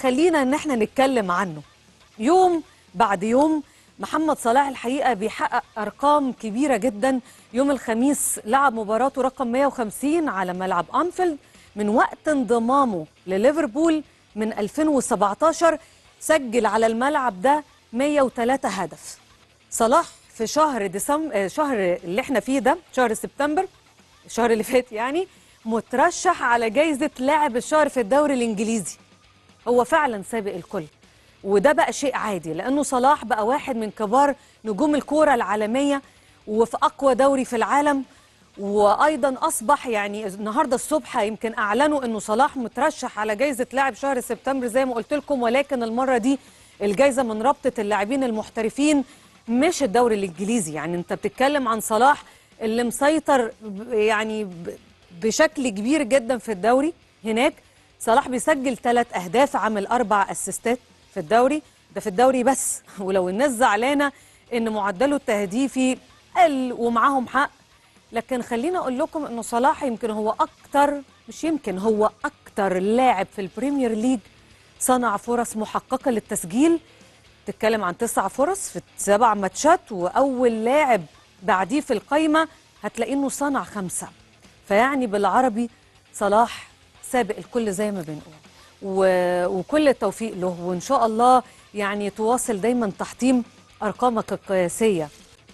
خلينا ان احنا نتكلم عنه يوم بعد يوم محمد صلاح الحقيقه بيحقق ارقام كبيره جدا يوم الخميس لعب مباراته رقم 150 على ملعب انفيلد من وقت انضمامه لليفربول من 2017 سجل على الملعب ده 103 هدف صلاح في شهر ديسمبر شهر اللي احنا فيه ده شهر سبتمبر الشهر اللي فات يعني مترشح على جايزة لاعب الشهر في الدوري الإنجليزي هو فعلا سابق الكل وده بقى شيء عادي لأنه صلاح بقى واحد من كبار نجوم الكورة العالمية وفي أقوى دوري في العالم وأيضا أصبح يعني النهاردة الصبح يمكن أعلنوا أنه صلاح مترشح على جايزة لاعب شهر سبتمبر زي ما قلت لكم ولكن المرة دي الجايزة من رابطة اللاعبين المحترفين مش الدوري الإنجليزي يعني أنت بتتكلم عن صلاح اللي مسيطر ب- يعني ب- بشكل كبير جدا في الدوري هناك صلاح بيسجل ثلاث اهداف عامل اربع اسيستات في الدوري ده في الدوري بس ولو الناس زعلانه ان معدله التهديفي قل ومعاهم حق لكن خليني اقول لكم انه صلاح يمكن هو اكتر مش يمكن هو اكتر لاعب في البريمير ليج صنع فرص محققه للتسجيل تتكلم عن تسع فرص في سبع ماتشات واول لاعب بعديه في القايمه هتلاقي انه صنع خمسه فيعني بالعربي صلاح سابق الكل زي ما بنقول و... وكل التوفيق له وان شاء الله يعني تواصل دايما تحطيم ارقامك القياسيه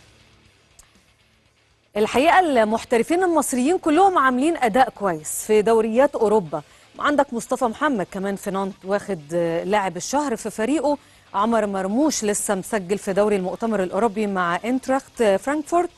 الحقيقه المحترفين المصريين كلهم عاملين اداء كويس في دوريات اوروبا عندك مصطفى محمد كمان في نانت واخد آه، لاعب الشهر في فريقه عمر مرموش لسه مسجل في دوري المؤتمر الاوروبي مع انتراخت آه، فرانكفورت